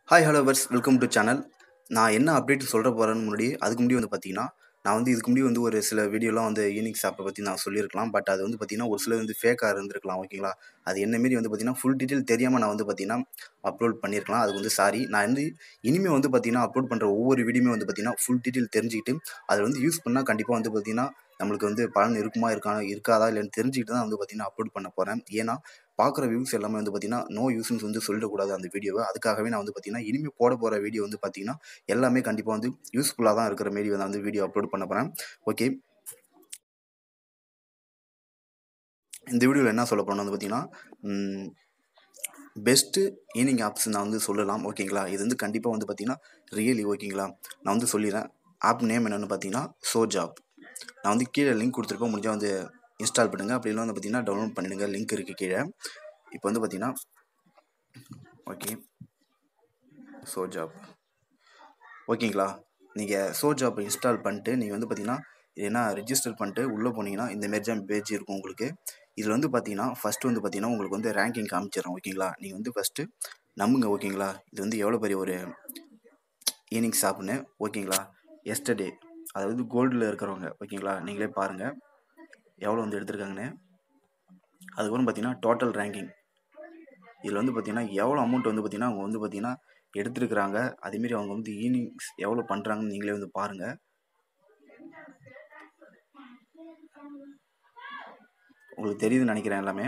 hi hello viewers welcome to channel நான் என்ன update சொல்கிற போகிறேன்னு முன்னாடி அதுக்கு முன்னாடி வந்து பார்த்தீங்கன்னா நான் வந்து இதுக்கு முன்னாடி வந்து ஒரு சில வீடியோலாம் வந்து யூனிக்ஸ் ஆப்பை பற்றி நான் சொல்லியிருக்கலாம் பட் அது வந்து பார்த்தீங்கன்னா ஒரு சில வந்து ஃபேக்காக இருந்திருக்கலாம் ஓகேங்களா அது என்ன மாரி வந்து பார்த்தீங்கன்னா ஃபுல் டீட்டெயில் தெரியாமல் நான் வந்து பார்த்தீங்கன்னா அப்லோட் பண்ணியிருக்கலாம் அது வந்து சாரி நான் வந்து இனிமேல் வந்து பார்த்தீங்கன்னா அப்லோட் பண்ணுற ஒவ்வொரு வீடியோமே வந்து பார்த்தீங்கன்னா ஃபுல் டீட்டெயில் தெரிஞ்சுக்கிட்டு அதை வந்து யூஸ் பண்ணால் கண்டிப்பாக வந்து பார்த்தீங்கன்னா நம்மளுக்கு வந்து பலன் இருக்குமா இருக்கா இருக்காதா இல்லைன்னு தெரிஞ்சுக்கிட்டு தான் வந்து பார்த்தீங்கன்னா அப்லோட் பண்ண போகிறேன் ஏன்னா பார்க்குற வியூஸ் எல்லாமே வந்து பார்த்தீங்கன்னா நோ யூஸ்னு வந்து சொல்லிடக்கூடாது அந்த வீடியோவை அதுக்காகவே நான் வந்து பார்த்தீங்கன்னா இனிமேல் போட போகிற வீடியோ வந்து பார்த்தீங்கன்னா எல்லாமே கண்டிப்பாக வந்து யூஸ்ஃபுல்லாக தான் இருக்கிற மாரி நான் வந்து வீடியோ அப்லோட் பண்ண போகிறேன் ஓகே இந்த வீடியோவில் என்ன சொல்ல போகிறேன் வந்து பார்த்தீங்கன்னா பெஸ்ட்டு ஈனிங் ஆப்ஸ் நான் வந்து சொல்லலாம் ஓகேங்களா இது வந்து கண்டிப்பாக வந்து பார்த்தீங்கன்னா ரியலி ஓகேங்களா நான் வந்து சொல்லிடுறேன் ஆப் நேம் என்னென்னு பார்த்தீங்கன்னா சோ ஜாப் நான் வந்து கீழே லிங்க் கொடுத்துருப்பேன் முடிஞ்சால் வந்து இன்ஸ்டால் பண்ணுங்கள் அப்படி இல்லை வந்து பார்த்தீங்கன்னா டவுன்லோட் பண்ணிடுங்க லிங்க் இருக்குது கீழே இப்போ வந்து பார்த்தீங்கன்னா ஓகே சோ ஜாப் ஓகேங்களா நீங்கள் சோ ஜாப் இன்ஸ்டால் பண்ணிட்டு நீங்கள் வந்து பார்த்தீங்கன்னா ஏன்னா ரெஜிஸ்டர் பண்ணிட்டு உள்ளே போனீங்கன்னா இந்த மாரி தான் பேஜ் இருக்கும் உங்களுக்கு இதில் வந்து பார்த்தீங்கன்னா ஃபஸ்ட்டு வந்து பார்த்தீங்கன்னா உங்களுக்கு வந்து ரேங்கிங் காமிச்சிடறோம் ஓகேங்களா நீங்கள் வந்து ஃபஸ்ட்டு நம்புங்க ஓகேங்களா இது வந்து எவ்வளோ பெரிய ஒரு ஈனிங் ஷாப்னு ஓகேங்களா எஸ்டர்டே அதாவது கோல்டில் இருக்கிறவங்க ஓகேங்களா நீங்களே பாருங்கள் எவ்வளோ வந்து எடுத்திருக்காங்கன்னு அதுக்கப்புறம் பார்த்தீங்கன்னா டோட்டல் ரேங்கிங் இதில் வந்து பார்த்தீங்கன்னா எவ்வளோ அமௌண்ட் வந்து பார்த்தீங்கன்னா அவங்க வந்து பார்த்தீங்கன்னா எடுத்துருக்குறாங்க அதேமாரி அவங்க வந்து ஈனிங்ஸ் எவ்வளோ பண்ணுறாங்கன்னு நீங்களே வந்து பாருங்கள் உங்களுக்கு தெரியுதுன்னு நினைக்கிறேன் எல்லாமே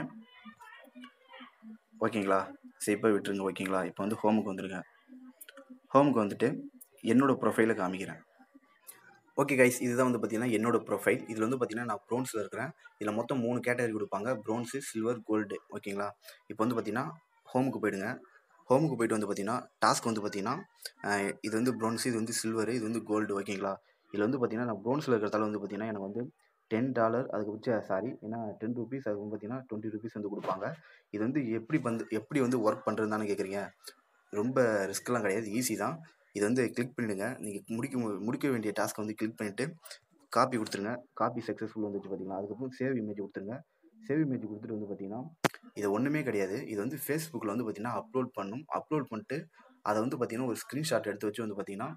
ஓகேங்களா சரி இப்போ விட்டுருங்க ஓகேங்களா இப்போ வந்து ஹோமுக்கு வந்துடுங்க ஹோமுக்கு வந்துட்டு என்னோடய ப்ரொஃபைலை காமிக்கிறேன் ஓகே கைஸ் இதுதான் வந்து பார்த்தீங்கன்னா என்னோட ப்ரொஃபைல் இதில் வந்து பார்த்தீங்கன்னா நான் ப்ரோன்ஸில் இருக்கிறேன் இதில் மொத்தம் மூணு கேட்டகரி கொடுப்பாங்க ப்ரோன்ஸு சில்வர் கோல்டு ஓகேங்களா இப்போ வந்து பார்த்தீங்கன்னா ஹோமுக்கு போயிடுங்க ஹோமுக்கு போயிட்டு வந்து பார்த்தீங்கன்னா டாஸ்க் வந்து பார்த்தீங்கன்னா இது வந்து ப்ரோன்ஸு இது வந்து சில்வரு இது வந்து கோல்டு ஓகேங்களா இதில் வந்து பார்த்தீங்கன்னா நான் ப்ரோன்ஸில் இருக்கிறதால வந்து பார்த்தீங்கன்னா எனக்கு வந்து டென் டாலர் அதுக்கு வச்சு சாரி ஏன்னா டென் ருபீஸ் அதுக்கு வந்து பார்த்தீங்கன்னா டுவெண்ட்டி ருபீஸ் வந்து கொடுப்பாங்க இது வந்து எப்படி வந்து எப்படி வந்து ஒர்க் பண்ணுறதுன்னு கேட்குறீங்க ரொம்ப ரிஸ்க்லாம் கிடையாது ஈஸி தான் இதை வந்து கிளிக் பண்ணிவிடுங்க நீங்கள் முடிக்க முடிக்க வேண்டிய டாஸ்க்கை வந்து கிளிக் பண்ணிவிட்டு காப்பி கொடுத்துருங்க காப்பி சக்ஸஸ்ஃபுல் வந்துச்சு பார்த்தீங்களா அதுக்கப்புறம் சேவ் இமேஜ் கொடுத்துருங்க சேவ் இமேஜ் கொடுத்துட்டு வந்து பார்த்தீங்கன்னா இது ஒன்றுமே கிடையாது இது வந்து ஃபேஸ்புக்கில் வந்து பார்த்தீங்கன்னா அப்லோட் பண்ணும் அப்லோட் பண்ணிட்டு அதை வந்து பார்த்தீங்கன்னா ஒரு ஸ்க்ரீன்ஷாட் எடுத்து வச்சு வந்து பார்த்தீங்கன்னா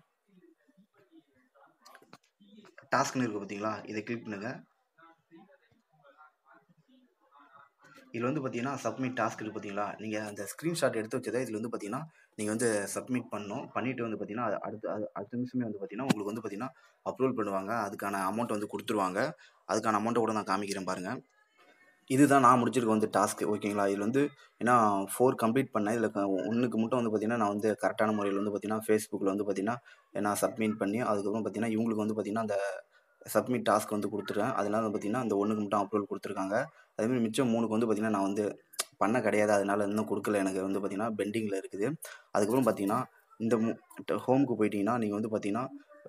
டாஸ்க்னு இருக்குது பார்த்தீங்களா இதை கிளிக் பண்ணுங்கள் இதில் வந்து பார்த்தீங்கன்னா சப்மிட் டாஸ்க் இருக்குது பார்த்தீங்களா நீங்கள் அந்த ஸ்க்ரீன்ஷாட் எடுத்து வச்சதை இதில் வந்து பார்த்தீங்கன்னா நீங்கள் வந்து சப்மிட் பண்ணணும் பண்ணிவிட்டு வந்து பார்த்தீங்கன்னா அது அடுத்து அது அடுத்த நிமிஷமே வந்து பார்த்தீங்கன்னா உங்களுக்கு வந்து பார்த்தீங்கன்னா அப்லோட் பண்ணுவாங்க அதுக்கான அமௌண்ட் வந்து கொடுத்துருவாங்க அதுக்கான அமௌண்ட்டை கூட நான் காமிக்கிறேன் பாருங்கள் இதுதான் நான் முடிச்சிருக்க வந்து டாஸ்க்கு ஓகேங்களா இதில் வந்து ஏன்னா ஃபோர் கம்ப்ளீட் பண்ணேன் இதில் ஒன்றுக்கு மட்டும் வந்து பார்த்தீங்கன்னா நான் வந்து கரெக்டான முறையில் வந்து பார்த்தீங்கன்னா ஃபேஸ்புக்கில் வந்து பார்த்தீங்கன்னா நான் சப்மிட் பண்ணி அதுக்கப்புறம் பார்த்தீங்கன்னா இவங்களுக்கு வந்து பார்த்தீங்கன்னா அந்த சப்மிட் டாஸ்க் வந்து கொடுத்துருக்கேன் அதனால வந்து பார்த்தீங்கன்னா அந்த ஒன்றுக்கு மட்டும் அப்லோட் கொடுத்துருக்காங்க அதேமாதிரி மிச்சம் மூணுக்கு வந்து பார்த்தீங்கன்னா நான் வந்து பண்ண கிடையாது அதனால இன்னும் கொடுக்கல எனக்கு வந்து பார்த்தீங்கன்னா பெண்டிங்கில் இருக்குது அதுக்கப்புறம் பார்த்தீங்கன்னா இந்த ஹோமுக்கு போயிட்டீங்கன்னா நீங்கள் வந்து பார்த்தீங்கன்னா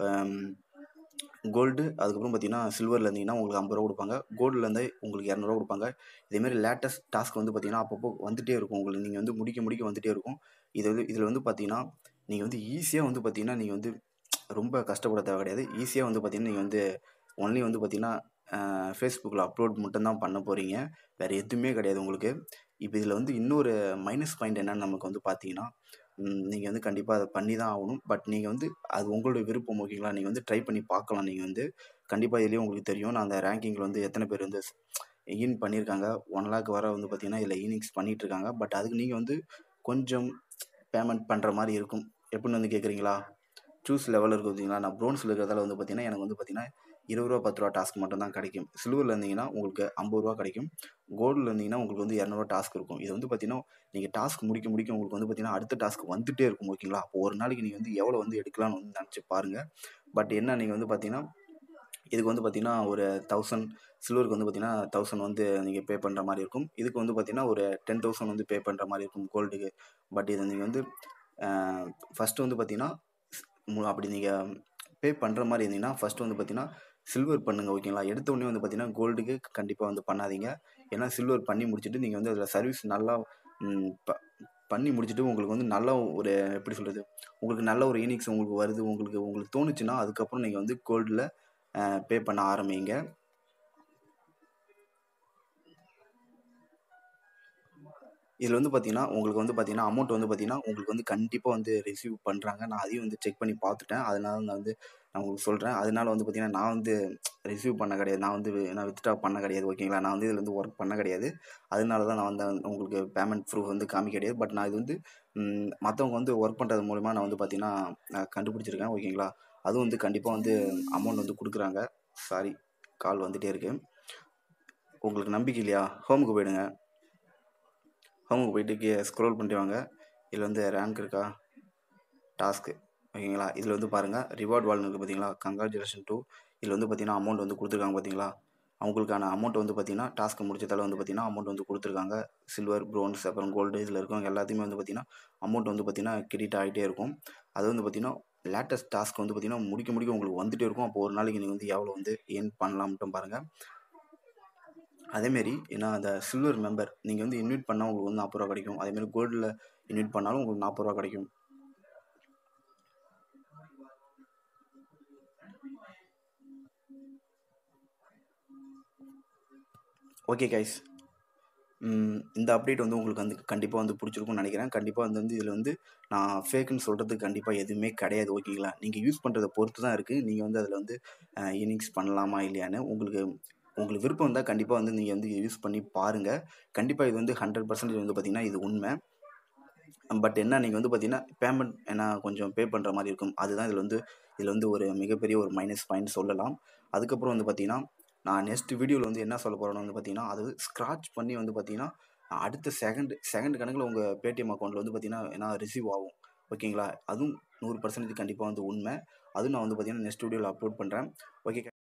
கோல்டு அதுக்கப்புறம் பார்த்தீங்கன்னா சில்வரில் இருந்தீங்கன்னா உங்களுக்கு ஐம்பது ரூபா கொடுப்பாங்க கோல்டுலேருந்து உங்களுக்கு இரநூறுவா கொடுப்பாங்க இதேமாரி லேட்டஸ்ட் டாஸ்க் வந்து பார்த்தீங்கன்னா அப்பப்போ வந்துகிட்டே இருக்கும் உங்களுக்கு நீங்கள் வந்து முடிக்க முடிக்க வந்துகிட்டே இருக்கும் இது வந்து இதில் வந்து பார்த்தீங்கன்னா நீங்கள் வந்து ஈஸியாக வந்து பார்த்தீங்கன்னா நீங்கள் வந்து ரொம்ப கஷ்டப்பட தேவை கிடையாது ஈஸியாக வந்து பார்த்தீங்கன்னா நீங்கள் வந்து ஒன்லி வந்து பார்த்தீங்கன்னா ஃபேஸ்புக்கில் அப்லோட் மட்டும்தான் பண்ண போகிறீங்க வேறு எதுவுமே கிடையாது உங்களுக்கு இப்போ இதில் வந்து இன்னொரு மைனஸ் பாயிண்ட் என்னென்னு நமக்கு வந்து பார்த்தீங்கன்னா நீங்கள் வந்து கண்டிப்பாக அதை பண்ணி தான் ஆகணும் பட் நீங்கள் வந்து அது உங்களுடைய விருப்பம் ஓகேங்களா நீங்கள் வந்து ட்ரை பண்ணி பார்க்கலாம் நீங்கள் வந்து கண்டிப்பாக இதுலேயும் உங்களுக்கு தெரியும் நான் அந்த ரேங்கிங்கில் வந்து எத்தனை பேர் வந்து இன் பண்ணியிருக்காங்க ஒன் லேக் வர வந்து பார்த்தீங்கன்னா இதில் ஈனிங்ஸ் பண்ணிகிட்ருக்காங்க பட் அதுக்கு நீங்கள் வந்து கொஞ்சம் பேமெண்ட் பண்ணுற மாதிரி இருக்கும் எப்படின்னு வந்து கேட்குறீங்களா சூஸ் லெவலில் இருக்குது பார்த்தீங்களா நான் ப்ரோன்ஸில் இருக்கிறதால வந்து பார்த்தீங்கன்னா எனக்கு வந்து பார்த்தீங்கன்னா இருபது ரூபா பத்து ரூபா டாஸ்க் மட்டும் தான் கிடைக்கும் சில்வரில் இருந்தீங்கன்னா உங்களுக்கு ஐம்பது ரூபா கிடைக்கும் கோல்டில் இருந்தீங்கன்னா உங்களுக்கு வந்து இரநூறுவா டாஸ்க் இருக்கும் இது வந்து பார்த்தீங்கன்னா நீங்கள் டாஸ்க் முடிக்க முடிக்க உங்களுக்கு வந்து பார்த்தீங்கன்னா அடுத்த டாஸ்க் வந்துகிட்டே இருக்கும் ஓகேங்களா அப்போ ஒரு நாளைக்கு நீங்கள் வந்து எவ்வளோ வந்து எடுக்கலாம்னு வந்து நினச்சி பாருங்கள் பட் என்ன நீங்கள் வந்து பார்த்தீங்கன்னா இதுக்கு வந்து பார்த்தீங்கன்னா ஒரு தௌசண்ட் சில்வருக்கு வந்து பார்த்தீங்கன்னா தௌசண்ட் வந்து நீங்கள் பே பண்ணுற மாதிரி இருக்கும் இதுக்கு வந்து பார்த்தீங்கன்னா ஒரு டென் தௌசண்ட் வந்து பே பண்ணுற மாதிரி இருக்கும் கோல்டுக்கு பட் இதை நீங்கள் வந்து ஃபஸ்ட்டு வந்து பார்த்தீங்கன்னா அப்படி நீங்கள் பே பண்ணுற மாதிரி இருந்தீங்கன்னா ஃபஸ்ட்டு வந்து பார்த்தீங்கன்னா சில்வர் பண்ணுங்கள் ஓகேங்களா எடுத்த உடனே வந்து பார்த்தீங்கன்னா கோல்டுக்கு கண்டிப்பாக வந்து பண்ணாதீங்க ஏன்னா சில்வர் பண்ணி முடிச்சுட்டு நீங்கள் வந்து அதில் சர்வீஸ் நல்லா ப பண்ணி முடிச்சுட்டு உங்களுக்கு வந்து நல்ல ஒரு எப்படி சொல்கிறது உங்களுக்கு நல்ல ஒரு ஈனிக்ஸ் உங்களுக்கு வருது உங்களுக்கு உங்களுக்கு தோணுச்சுன்னா அதுக்கப்புறம் நீங்கள் வந்து கோல்டில் பே பண்ண ஆரம்பிங்க இதில் வந்து பார்த்தீங்கன்னா உங்களுக்கு வந்து பார்த்தீங்கன்னா அமௌண்ட் வந்து பார்த்தீங்கன்னா உங்களுக்கு வந்து கண்டிப்பாக வந்து ரிசீவ் பண்ணுறாங்க நான் அதையும் வந்து செக் பண்ணி பார்த்துட்டேன் அதனால நான் வந்து நான் உங்களுக்கு சொல்கிறேன் அதனால வந்து பார்த்தீங்கன்னா நான் வந்து ரிசீவ் பண்ண கிடையாது நான் வந்து நான் வித்ட்ரா பண்ண கிடையாது ஓகேங்களா நான் வந்து இதில் வந்து ஒர்க் பண்ண கிடையாது அதனால தான் நான் வந்து உங்களுக்கு பேமெண்ட் ப்ரூஃப் வந்து காமிக்க கிடையாது பட் நான் இது வந்து மற்றவங்க வந்து ஒர்க் பண்ணுறது மூலிமா நான் வந்து பார்த்தீங்கன்னா நான் கண்டுபிடிச்சிருக்கேன் ஓகேங்களா அதுவும் வந்து கண்டிப்பாக வந்து அமௌண்ட் வந்து கொடுக்குறாங்க சாரி கால் வந்துகிட்டே இருக்குது உங்களுக்கு நம்பிக்கை இல்லையா ஹோமுக்கு போயிடுங்க ஹோமுக்கு போயிட்டு கீழே ஸ்க்ரோல் பண்ணிட்டு வாங்க இதில் வந்து ரேங்க் இருக்கா டாஸ்க்கு ஓகேங்களா இதில் வந்து பாருங்கள் ரிவார்ட் வால்னு இருக்குது பார்த்தீங்களா கங்க்ராச்சுலேஷன் டூ இதில் வந்து பார்த்தீங்கன்னா அமௌண்ட் வந்து கொடுத்துருக்காங்க பார்த்தீங்களா அவங்களுக்கான அமௌண்ட் வந்து பார்த்தீங்கன்னா டாஸ்க்கு முடிச்சதால வந்து பார்த்தீங்கன்னா அமௌண்ட் வந்து கொடுத்துருக்காங்க சில்வர் ப்ரோன்ஸ் அப்புறம் கோல்டு இதில் இருக்கவங்க எல்லாத்தையுமே வந்து பார்த்தீங்கன்னா அமௌண்ட் வந்து பார்த்தீங்கன்னா கிரெடிட் ஆகிட்டே இருக்கும் அது வந்து பார்த்தீங்கன்னா லேட்டஸ்ட் டாஸ்க் வந்து பார்த்தீங்கன்னா முடிக்க முடிக்க உங்களுக்கு வந்துகிட்டே இருக்கும் அப்போ ஒரு நாளைக்கு நீங்கள் வந்து எவ்வளோ வந்து ஏர்ன் பண்ணலாம்ட்டும் பாருங்கள் அதேமாரி ஏன்னா அந்த சில்வர் மெம்பர் நீங்கள் வந்து இன்வைட் பண்ணால் உங்களுக்கு வந்து நாற்பது ரூபா கிடைக்கும் அதேமாரி கோல்டில் இன்வைட் பண்ணாலும் உங்களுக்கு நாற்பது ரூபா கிடைக்கும் ஓகே கைஸ் இந்த அப்டேட் வந்து உங்களுக்கு வந்து கண்டிப்பாக வந்து பிடிச்சிருக்கும்னு நினைக்கிறேன் கண்டிப்பாக வந்து வந்து இதில் வந்து நான் ஃபேக்குன்னு சொல்கிறதுக்கு கண்டிப்பாக எதுவுமே கிடையாது ஓகேங்களா நீங்கள் யூஸ் பண்ணுறத பொறுத்து தான் இருக்குது நீங்கள் வந்து அதில் வந்து இன்னிங்ஸ் பண்ணலாமா இல்லையான்னு உங்களுக்கு உங்களுக்கு விருப்பம் இருந்தால் கண்டிப்பாக வந்து நீங்கள் வந்து யூஸ் பண்ணி பாருங்கள் கண்டிப்பாக இது வந்து ஹண்ட்ரட் பர்சன்டேஜ் வந்து பார்த்திங்கன்னா இது உண்மை பட் என்ன நீங்கள் வந்து பார்த்தீங்கன்னா பேமெண்ட் என்ன கொஞ்சம் பே பண்ணுற மாதிரி இருக்கும் அதுதான் இதில் வந்து இதில் வந்து ஒரு மிகப்பெரிய ஒரு மைனஸ் பாயிண்ட் சொல்லலாம் அதுக்கப்புறம் வந்து பார்த்தீங்கன்னா நான் நெக்ஸ்ட் வீடியோவில் வந்து என்ன சொல்ல போகிறேன்னு வந்து பார்த்தீங்கன்னா அது ஸ்க்ராட்ச் பண்ணி வந்து பார்த்தீங்கன்னா அடுத்த செகண்ட் செகண்ட் கணக்கில் உங்கள் பேடிஎம் அக்கௌண்ட்டில் வந்து பார்த்தீங்கன்னா என்ன ரிசீவ் ஆகும் ஓகேங்களா அதுவும் நூறு பர்சன்டேஜ் கண்டிப்பாக வந்து உண்மை அதுவும் நான் வந்து பார்த்தீங்கன்னா நெக்ஸ்ட் வீடியோவில் அப்லோட் பண்ணுறேன் ஓகே